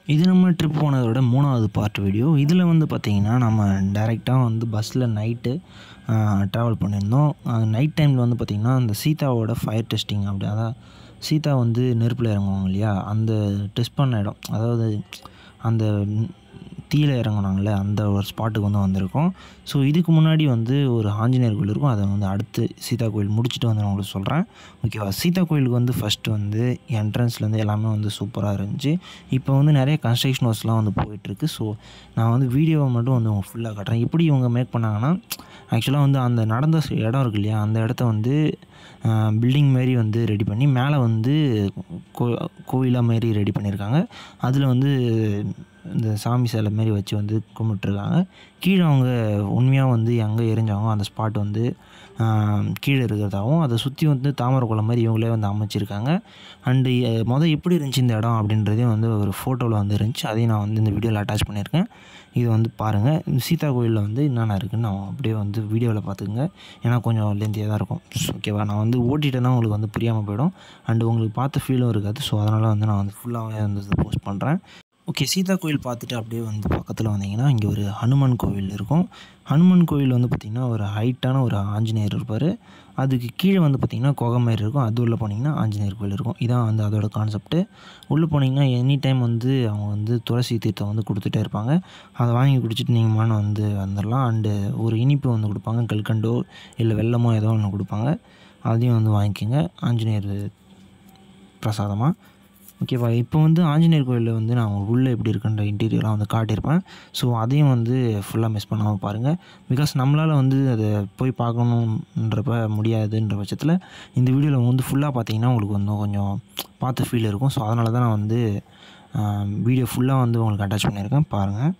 இது நம்ம ட்ரிப் போனதோட மூணாவது பார்ட் வீடியோ இதில் வந்து பார்த்திங்கன்னா நம்ம டைரெக்டாக வந்து பஸ்ஸில் நைட்டு ட்ராவல் பண்ணியிருந்தோம் நைட் டைமில் வந்து பார்த்திங்கன்னா அந்த சீதாவோட ஃபயர் டெஸ்டிங் அப்படி அதான் சீதா வந்து நெருப்பில் இறங்குவாங்க இல்லையா அந்த டெஸ்ட் பண்ண இடம் அதாவது அந்த தீயில இறங்குனாங்கல்ல அந்த ஒரு ஸ்பாட்டுக்கு வந்து வந்திருக்கோம் ஸோ இதுக்கு முன்னாடி வந்து ஒரு ஆஞ்சநேயர் கோயில் இருக்கும் அதை வந்து அடுத்து சீதா கோயில் முடிச்சுட்டு வந்து நான் உங்களுக்கு சொல்கிறேன் ஓகேவா சீதா கோயிலுக்கு வந்து ஃபஸ்ட்டு வந்து என்ட்ரன்ஸ்லேருந்து எல்லாமே வந்து சூப்பராக இருந்துச்சு இப்போ வந்து நிறைய கன்ஸ்ட்ரக்ஷன் ஒர்க்ஸ்லாம் வந்து போயிட்டுருக்கு ஸோ நான் வந்து வீடியோவை மட்டும் வந்து உங்களுக்கு ஃபுல்லாக காட்டுறேன் எப்படி இவங்க மேக் பண்ணாங்கன்னா ஆக்சுவலாக வந்து அந்த நடந்த இடம் இருக்கு இல்லையா அந்த இடத்த வந்து பில்டிங் மாரி வந்து ரெடி பண்ணி மேலே வந்து கோ கோயிலாக மாரி ரெடி பண்ணியிருக்காங்க அதில் வந்து இந்த சாமி சிலை மாரி வச்சு வந்து கும்பிட்ருக்காங்க கீழே அவங்க உண்மையாக வந்து எங்கே எரிஞ்சாங்க அந்த ஸ்பாட் வந்து கீழே இருக்கிறதாகவும் அதை சுற்றி வந்து தாமரை குளம் மாதிரி இவங்களே வந்து அமைச்சிருக்காங்க அண்டு மொதல் எப்படி இருந்துச்சு இந்த இடம் அப்படின்றதையும் வந்து ஒரு ஃபோட்டோவில் வந்து இருந்துச்சு அதையும் நான் வந்து இந்த வீடியோவில் அட்டாச் பண்ணியிருக்கேன் இது வந்து பாருங்கள் சீதா கோயிலில் வந்து என்னென்ன இருக்குதுன்னு நான் அப்படியே வந்து வீடியோவில் பார்த்துக்குங்க ஏன்னா கொஞ்சம் லென்த்தியாக தான் இருக்கும் ஓகேவா நான் வந்து ஓட்டிட்டேன்னா உங்களுக்கு வந்து புரியாமல் போயிடும் அண்டு உங்களுக்கு பார்த்த ஃபீலும் இருக்காது ஸோ அதனால் வந்து நான் வந்து ஃபுல்லாகவே வந்து போஸ்ட் பண்ணுறேன் ஓகே சீதா கோயில் பார்த்துட்டு அப்படியே வந்து பக்கத்தில் வந்தீங்கன்னா இங்கே ஒரு ஹனுமான் கோவில் இருக்கும் ஹனுமான் கோவில் வந்து பார்த்திங்கன்னா ஒரு ஹைட்டான ஒரு ஆஞ்சநேயர் இருப்பார் அதுக்கு கீழே வந்து பார்த்திங்கன்னா குகை மாதிரி இருக்கும் அது உள்ளே போனீங்கன்னா ஆஞ்சநேயர் கோயில் இருக்கும் இதான் வந்து அதோட கான்செப்ட்டு உள்ளே போனீங்கன்னா எனி டைம் வந்து அவங்க வந்து துளசி தீர்த்தம் வந்து கொடுத்துட்டே இருப்பாங்க அதை வாங்கி குடிச்சிட்டு நீங்கள் மான வந்து வந்துடலாம் அண்டு ஒரு இனிப்பு வந்து கொடுப்பாங்க கல்கண்டோ இல்லை வெள்ளமோ ஏதோ ஒன்று கொடுப்பாங்க அதையும் வந்து வாங்கிக்கோங்க ஆஞ்சநேயர் பிரசாதமாக ஓகேவா இப்போ வந்து ஆஞ்சநேயர் கோயிலில் வந்து நான் உள்ளே எப்படி இருக்குன்ற இன்டீரியர்லாம் வந்து காட்டியிருப்பேன் ஸோ அதையும் வந்து ஃபுல்லாக மிஸ் பண்ணாமல் பாருங்கள் பிகாஸ் நம்மளால் வந்து அதை போய் பார்க்கணுன்றப்ப முடியாதுன்ற பட்சத்தில் இந்த வீடியோவில் வந்து ஃபுல்லாக பார்த்தீங்கன்னா உங்களுக்கு வந்து கொஞ்சம் பார்த்து ஃபீல் இருக்கும் ஸோ அதனால தான் நான் வந்து வீடியோ ஃபுல்லாக வந்து உங்களுக்கு அட்டாச் பண்ணியிருக்கேன் பாருங்கள்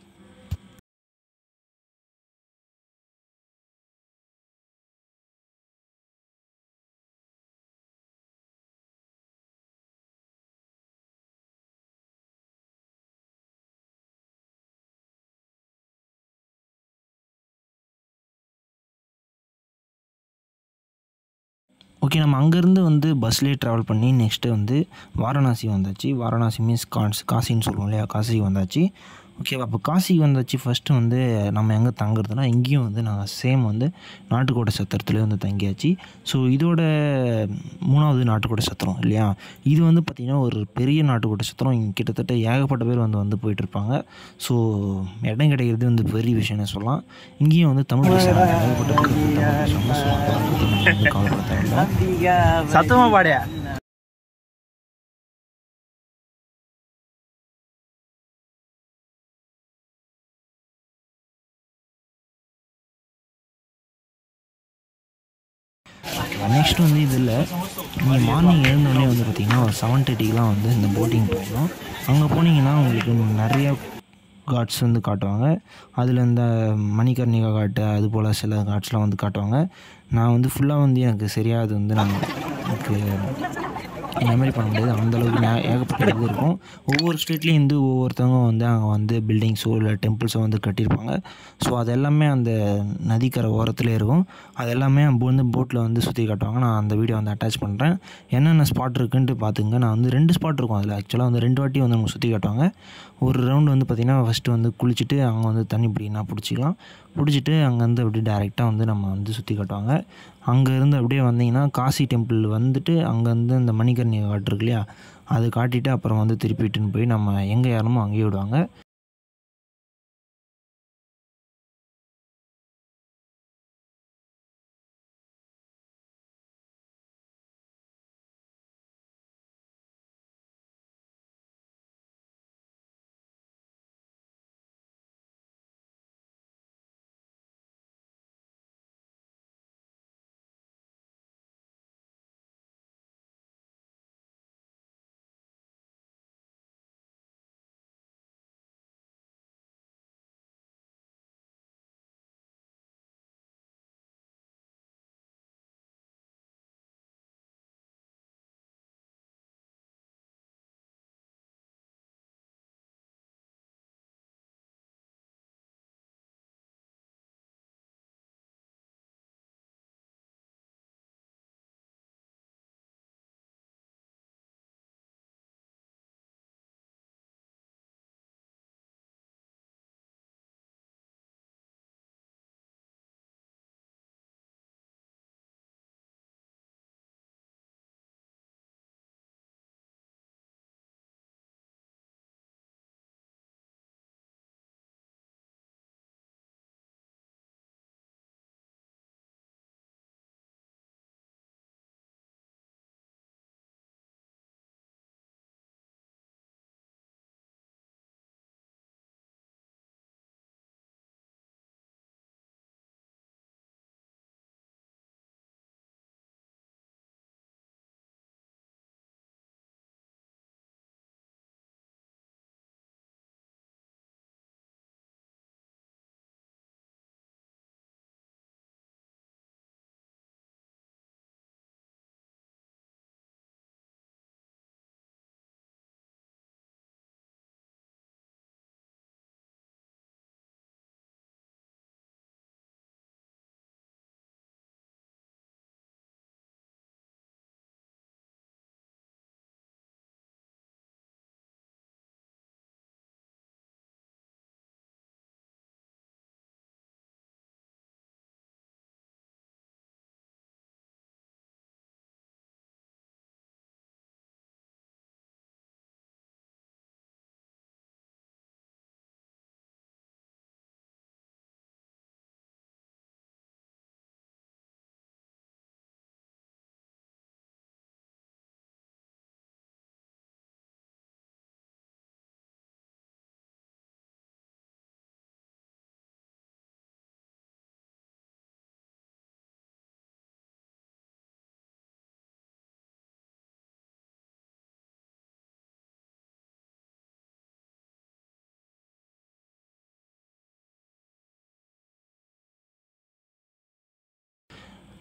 ஓகே நம்ம அங்கேருந்து வந்து பஸ்லேயே ட்ராவல் பண்ணி நெக்ஸ்ட்டு வந்து வாரணாசி வந்தாச்சு வாரணாசி மீன்ஸ் கான்ஸ் காசின்னு சொல்லுவோம் இல்லையா காசி வந்தாச்சு ஓகேவா அப்போ காசிக்கு வந்தாச்சு ஃபஸ்ட்டு வந்து நம்ம எங்கே தங்குறதுனா இங்கேயும் வந்து நாங்கள் சேம் வந்து நாட்டுக்கோட்டை சத்திரத்துலேயே வந்து தங்கியாச்சு ஸோ இதோட மூணாவது நாட்டுக்கோட்டை சத்திரம் இல்லையா இது வந்து பார்த்திங்கன்னா ஒரு பெரிய நாட்டுக்கோட்டை சத்திரம் இங்கே கிட்டத்தட்ட ஏகப்பட்ட பேர் வந்து வந்து போயிட்டுருப்பாங்க ஸோ இடம் கிடைக்கிறது வந்து பெரிய விஷயம்னு சொல்லலாம் இங்கேயும் வந்து தமிழ் பேசுகிறாங்க ஏகப்பட்ட பேர் வந்து தமிழ் பேசுவாங்க ஸோ அதை வந்து கவலைப்பட தேவையில்லை சத்தமா பாடியா நெக்ஸ்ட் வந்து இதில் நீங்கள் மார்னிங் எழுந்தோடனே வந்து பார்த்திங்கன்னா ஒரு செவன் தேர்ட்டிக்கெலாம் வந்து இந்த போட்டிங் போகணும் அங்கே போனீங்கன்னா உங்களுக்கு நிறைய காட்ஸ் வந்து காட்டுவாங்க அதில் இந்த மணிகர்ணிகா காட்டு அது போல் சில காட்ஸ்லாம் வந்து காட்டுவாங்க நான் வந்து ஃபுல்லாக வந்து எனக்கு சரியாக அது வந்து நான் எனக்கு மெமரி பண்ண முடியாது அந்தளவுக்கு நே ஏகப்பட்ட இது இருக்கும் ஒவ்வொரு ஸ்டேட்லேயும் வந்து ஒவ்வொருத்தவங்க வந்து அங்கே வந்து பில்டிங்ஸோ இல்லை டெம்பிள்ஸோ வந்து கட்டியிருப்பாங்க ஸோ அது எல்லாமே அந்த நதிக்கரை ஓரத்துலேயே இருக்கும் அது எல்லாமே வந்து போட்டில் வந்து சுற்றி காட்டுவாங்க நான் அந்த வீடியோ வந்து அட்டாச் பண்ணுறேன் என்னென்ன ஸ்பாட் இருக்குன்ட்டு பார்த்துங்க நான் வந்து ரெண்டு ஸ்பாட் இருக்கும் அதில் ஆக்சுவலாக வந்து ரெண்டு வாட்டி வந்து நம்ம சுற்றி காட்டுவாங்க ஒரு ரவுண்டு வந்து பார்த்திங்கன்னா ஃபஸ்ட்டு வந்து குளிச்சுட்டு அங்கே வந்து தண்ணி பிடினா பிடிச்சிக்கலாம் பிடிச்சிட்டு அங்கேருந்து அப்படியே டேரெக்டாக வந்து நம்ம வந்து சுற்றி காட்டுவாங்க அங்கேருந்து அப்படியே வந்தீங்கன்னா காசி டெம்பிள் வந்துட்டு அங்கேருந்து இந்த மணிகர்ணி காட்டு இருக்கு இல்லையா அது காட்டிட்டு அப்புறம் வந்து திருப்பிட்டுன்னு போய் நம்ம எங்கே ஏறணுமோ அங்கேயே விடுவாங்க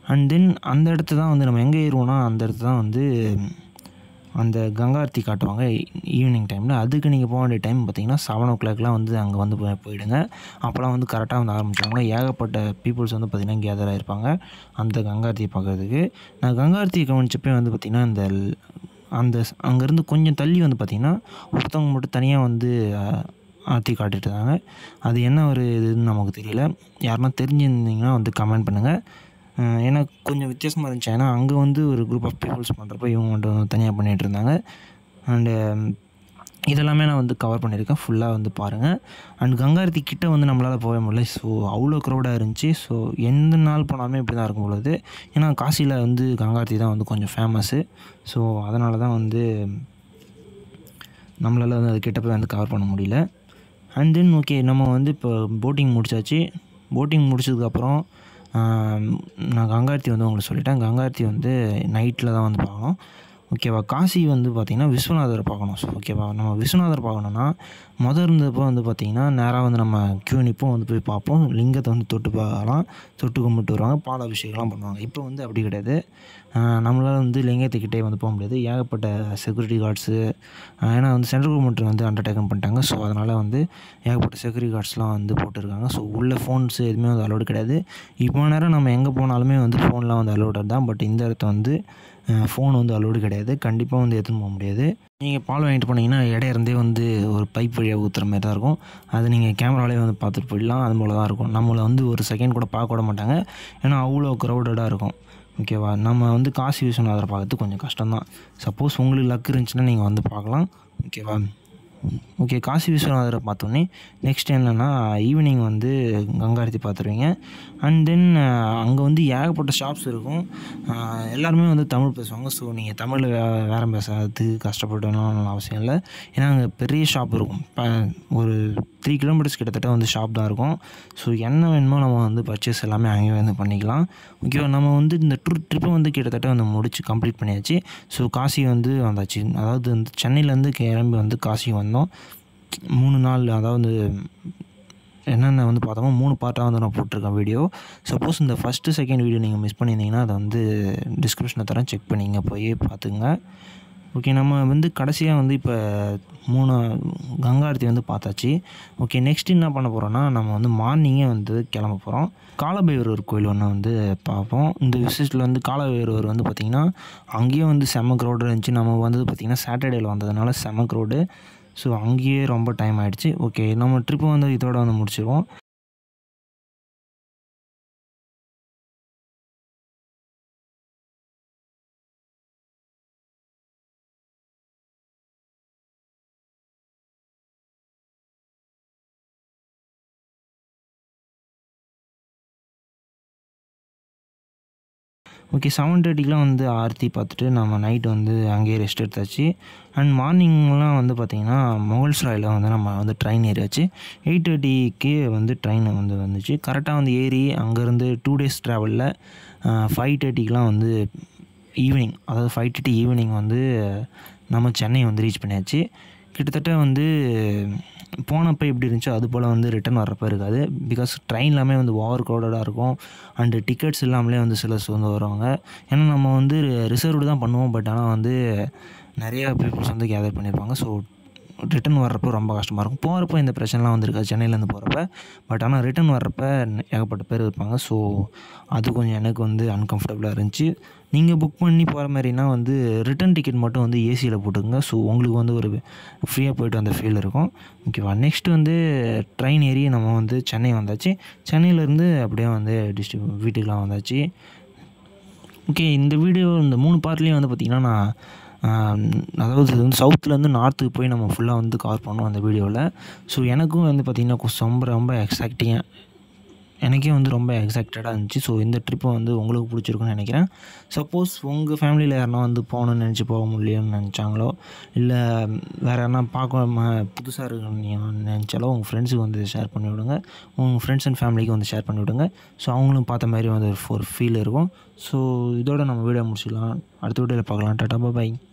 அண்ட் தென் அந்த இடத்த தான் வந்து நம்ம எங்கே ஏறுவோம்னா அந்த இடத்த தான் வந்து அந்த கங்காரத்தி காட்டுவாங்க ஈவினிங் டைமில் அதுக்கு நீங்கள் போக வேண்டிய டைம் பார்த்தீங்கன்னா செவன் ஓ கிளாக்லாம் வந்து அங்கே வந்து போய் போயிடுங்க அப்போலாம் வந்து கரெக்டாக வந்து ஆரம்பிச்சாங்க ஏகப்பட்ட பீப்புள்ஸ் வந்து பார்த்திங்கன்னா கேதர் ஆகிருப்பாங்க அந்த கங்காரத்தியை பார்க்குறதுக்கு நான் கங்காரத்தியை கவனிச்சப்பே வந்து பார்த்திங்கன்னா இந்த ல்- அந்த ஸ்- அங்கேருந்து கொஞ்சம் தள்ளி வந்து பார்த்திங்கன்னா ஒருத்தவங்க மட்டும் தனியாக வந்து அஹ், ஆர்த்தி காட்டிட்டு இருந்தாங்க அது என்ன ஒரு இதுன்னு நமக்கு தெரியல யாருன்னா தெரிஞ்சிருந்தீங்கன்னா வந்து கமெண்ட் பண்ணுங்கள் அஹ் ஏன்னா கொஞ்சம் வித்தியாசமாக இருந்துச்சு ஏன்னா அங்கே வந்து ஒரு குரூப் ஆஃப் பீப்புள்ஸ் பண்ணுறப்ப இவங்க மட்டும் தனியாக பண்ணிகிட்டு இருந்தாங்க அண்டு இதெல்லாமே நான் வந்து கவர் பண்ணியிருக்கேன் ஃபுல்லாக வந்து பாருங்கள் அண்ட் கங்காரத்தி கிட்ட வந்து நம்மளால் போக முடியல ஸோ அவ்வளோ க்ரௌடாக இருந்துச்சு ஸோ எந்த நாள் போனாலுமே இப்படி தான் இருக்கும் பொழுது ஏன்னா காசியில் வந்து கங்காரத்தி தான் வந்து கொஞ்சம் ஃபேமஸ்ஸு ஸோ அதனால தான் வந்து நம்மளால் வந்து அது கிட்ட போய் வந்து கவர் பண்ண முடியல அண்ட் தென் ஓகே நம்ம வந்து இப்போ போட்டிங் முடிச்சாச்சு போட்டிங் முடிச்சதுக்கப்புறம் ஆம், நான் கங்காரத்தி வந்து உங்களுக்கு சொல்லிட்டேன் கங்காரத்தி வந்து நைட்டில் தான் வந்து பார்க்கணும் ஓகேவா காசி வந்து பார்த்திங்கன்னா விஸ்வநாதரை பார்க்கணும் ஸோ ஓகேவா நம்ம விஸ்வநாதர் பார்க்கணுன்னா முதல் இருந்தப்போ வந்து பார்த்திங்கன்னா நேராக வந்து நம்ம கியூ நிப்போம் வந்து போய் பார்ப்போம் லிங்கத்தை வந்து தொட்டு பார்க்கலாம் தொட்டு கும்பிட்டு வருவாங்க பால் அபிஷேகம்லாம் பண்ணுவாங்க இப்போ வந்து அப்படி கிடையாது ஆஹ் நம்மளால் வந்து லிங்கத்துக்கிட்டே வந்து போக முடியாது ஏகப்பட்ட செக்யூரிட்டி கார்ட்ஸு ஏன்னா வந்து சென்ட்ரல் கவர்மெண்ட் வந்து அண்டர்டேக்கன் பண்ணிட்டாங்க ஸோ அதனால் வந்து ஏகப்பட்ட செக்யூரிட்டி கார்ட்ஸ்லாம் வந்து போட்டிருக்காங்க ஸோ உள்ள ஃபோன்ஸ் எதுவுமே வந்து அலோடு கிடையாது இப்போ நேரம் நம்ம எங்கே போனாலுமே வந்து ஃபோன்லாம் வந்து அலோடு தான் பட் இந்த இடத்த வந்து ஃபோன் வந்து அலோடு கிடையாது கண்டிப்பாக வந்து எடுத்துன்னு போக முடியாது நீங்கள் பால் வாங்கிட்டு போனீங்கன்னா இடையே இருந்தே வந்து ஒரு பைப் வழியாக ஊற்றுற மாதிரி தான் இருக்கும் அது நீங்கள் கேமராலே வந்து பார்த்துட்டு போயிடலாம் அது போல தான் இருக்கும் நம்மளை வந்து ஒரு செகண்ட் கூட பார்க்க விட மாட்டாங்க ஏன்னா அவ்வளோ க்ரௌடடாக இருக்கும் ஓகேவா நம்ம வந்து காசி விஸ்வநாதரை பார்க்கறது கொஞ்சம் கஷ்டம்தான் சப்போஸ் உங்களுக்கு லக் இருந்துச்சுன்னா நீங்கள் வந்து பார்க்கலாம் ஓகேவா ஓகே காசி விஸ்வநாதரை பார்த்தோன்னே நெக்ஸ்ட் என்னென்னா ஈவினிங் வந்து கங்காரத்தி பார்த்துருவீங்க அண்ட் தென் அங்கே வந்து ஏகப்பட்ட ஷாப்ஸ் இருக்கும் அஹ் எல்லாருமே வந்து தமிழ் பேசுவாங்க ஸோ நீங்கள் தமிழில் வே வேறு பேசுறதுக்கு கஷ்டப்படணும்னு அவசியம் இல்லை ஏன்னா அங்கே பெரிய ஷாப் இருக்கும் இப்போ ஒரு த்ரீ கிலோமீட்டர்ஸ் கிட்டத்தட்ட வந்து ஷாப் தான் இருக்கும் ஸோ என்ன வேணுமோ நம்ம வந்து பர்ச்சேஸ் எல்லாமே அங்கேயே வந்து பண்ணிக்கலாம் ஓகேவா நம்ம வந்து இந்த ட்ரு ட்ரிப்பை வந்து கிட்டத்தட்ட வந்து முடிச்சு கம்ப்ளீட் பண்ணியாச்சு ஸோ காசி வந்து வந்தாச்சு அதாவது வந்து சென்னையிலேருந்து கிளம்பி வந்து காசி வந்தோம் மூணு நாள் அதாவது என்னென்ன வந்து பார்த்தோமோ மூணு பார்ட்டாக வந்து நான் போட்டிருக்கேன் வீடியோ சப்போஸ் இந்த ஃபஸ்ட்டு செகண்ட் வீடியோ நீங்கள் மிஸ் பண்ணியிருந்தீங்கன்னா அதை வந்து டிஸ்கிரிப்ஷனில் தரேன் செக் பண்ணிங்க போய் பார்த்துங்க ஓகே நம்ம வந்து கடைசியாக வந்து இப்போ மூணு கங்காரத்தி வந்து பார்த்தாச்சு ஓகே நெக்ஸ்ட் என்ன பண்ண போகிறோன்னா நம்ம வந்து மார்னிங்கே வந்து கிளம்ப போகிறோம் காலபைரவர் கோயில் ஒன்று வந்து பார்ப்போம் இந்த விசிட்டில் வந்து காலபைரவர் வந்து பார்த்திங்கன்னா அங்கேயும் வந்து செம்ம க்ரௌடு இருந்துச்சு நம்ம வந்து பார்த்திங்கன்னா சாட்டர்டேயில் வந்ததுனால செம்ம க்ரௌடு ஸோ அங்கேயே ரொம்ப டைம் ஆயிடுச்சு ஓகே நம்ம ட்ரிப்பு வந்து இதோட வந்து முடிச்சிருவோம் ஓகே செவன் தேர்ட்டிக்கெலாம் வந்து ஆர்த்தி பார்த்துட்டு நம்ம நைட் வந்து அங்கேயே ரெஸ்ட் எடுத்தாச்சு அண்ட் மார்னிங்லாம் வந்து பார்த்திங்கன்னா முகல்ஸ்ராயில் வந்து நம்ம வந்து ட்ரெயின் ஏறியாச்சு எயிட் தேர்ட்டிக்கு வந்து ட்ரெயின் வந்து வந்துச்சு கரெக்டாக வந்து ஏறி அங்கேருந்து டூ டேஸ் ட்ராவலில் ஃபைவ் தேர்ட்டிக்கெலாம் வந்து ஈவினிங் அதாவது ஃபைவ் தேர்ட்டி ஈவினிங் வந்து நம்ம சென்னை வந்து ரீச் பண்ணியாச்சு கிட்டத்தட்ட வந்து போனப்போ எப்படி இருந்துச்சோ அது போல் வந்து ரிட்டர்ன் வர்றப்போ இருக்காது பிகாஸ் ட்ரெயின் எல்லாமே வந்து ஓவர் க்ரௌடடாக இருக்கும் அண்டு டிக்கெட்ஸ் இல்லாமலே வந்து சில வந்து வருவாங்க ஏன்னா நம்ம வந்து ரிசர்வ்டு தான் பண்ணுவோம் பட் ஆனால் வந்து நிறையா பீப்புள்ஸ் வந்து கேதர் பண்ணியிருப்பாங்க ஸோ ரிட்டன் வர்றப்போ ரொம்ப கஷ்டமாக இருக்கும் போகிறப்போ இந்த பிரச்சனைலாம் வந்திருக்காது சென்னையிலேருந்து போகிறப்ப பட் ஆனால் ரிட்டன் வர்றப்ப ஏகப்பட்ட பேர் இருப்பாங்க ஸோ அது கொஞ்சம் எனக்கு வந்து அன்கம்ஃபர்டபுளாக இருந்துச்சு நீங்கள் புக் பண்ணி போகிற மாதிரினா வந்து ரிட்டன் டிக்கெட் மட்டும் வந்து ஏசியில் போட்டுக்கோங்க ஸோ உங்களுக்கு வந்து ஒரு ஃப்ரீயாக போயிட்டு வந்த ஃபீல் இருக்கும் ஓகேவா நெக்ஸ்ட் வந்து ட்ரெயின் ஏறி நம்ம வந்து சென்னை வந்தாச்சு சென்னையிலேருந்து அப்படியே வந்து டிஸ்ட்ரிக் வீட்டுக்கெலாம் வந்தாச்சு ஓகே இந்த வீடியோ இந்த மூணு பார்ட்லேயும் வந்து பார்த்திங்கன்னா நான் ஆம், அதாவது வந்து சவுத்துலேருந்து நார்த்துக்கு போய் நம்ம ஃபுல்லாக வந்து கவர் பண்ணோம் அந்த வீடியோவில் ஸோ எனக்கும் வந்து பார்த்திங்கன்னா கொஞ்சம் ரொம்ப ரொம்ப எக்ஸாக்டிங்காக எனக்கே வந்து ரொம்ப எக்ஸைட்டடாக இருந்துச்சு ஸோ இந்த ட்ரிப்பை வந்து உங்களுக்கு பிடிச்சிருக்குன்னு நினைக்கிறேன் சப்போஸ் உங்கள் ஃபேமிலியில் யாருனா வந்து போகணும்னு நினச்சி போக முடியலன்னு நினச்சாங்களோ இல்லை வேறு யாருனா பார்க்க புதுசாக இருக்குன்னு நினச்சாலோ உங்கள் ஃப்ரெண்ட்ஸுக்கு வந்து ஷேர் பண்ணி விடுங்க உங்கள் ஃப்ரெண்ட்ஸ் அண்ட் ஃபேமிலிக்கு வந்து ஷேர் பண்ணி விடுங்க ஸோ அவங்களும் பார்த்த மாதிரி வந்து ஒரு ஃபீல் இருக்கும் ஸோ இதோட நம்ம வீடியோ முடிச்சிடலாம் அடுத்த வீடியோவில் பார்க்கலாம் டாட்டா பாய்